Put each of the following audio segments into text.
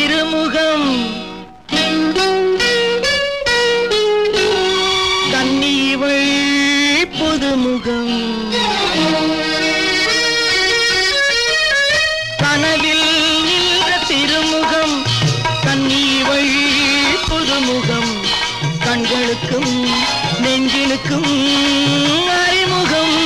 திருமுகம் கண்ணீவள் புதுமுகம் கனவில் நின்ற திருமுகம் கண்ணீவள் புதுமுகம் கண்களுக்கும் நெஞ்சினுக்கும் அறிமுகம்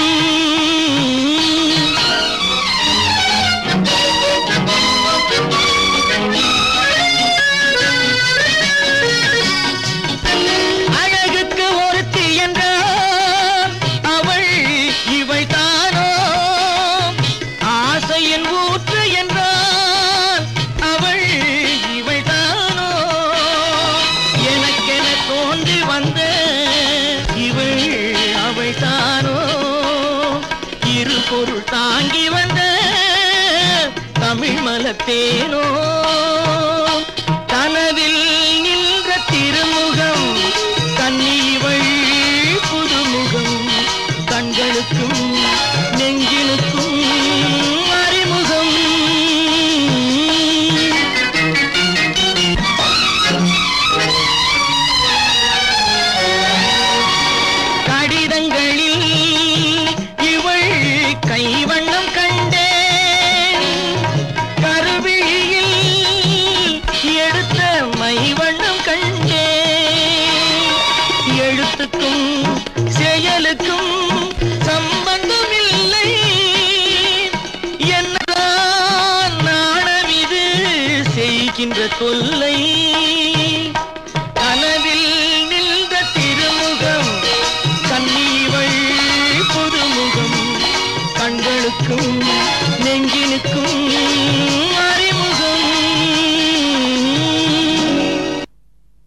அழகுக்கு ஒருத்தி என்றால் அவள் இவை தானோ ஆசையின் ஊற்று என்றால் அவள் இவை தானோ எனக்கென தோன்றி வந்த இவள் அவள் தானோ இரு பொருள் தாங்கி வந்த தமிழ் மலத்தேனோ கனவில் நின்ற திருமுகம் கண்ணீவள் புதுமுகம் கண்களுக்கும் நெஞ்சினுக்கும் அறிமுகம் கடிதங்களில் இவள் கைவண்ணம் கண்டேன் கருவிழியில் எடுத்த மைவண்ணம் கண்டேன் எழுத்துக்கும் செயலுக்கும் சம்பந்தம் இல்லை என்னதான் நாணம் இது செய்கின்ற தொல்லை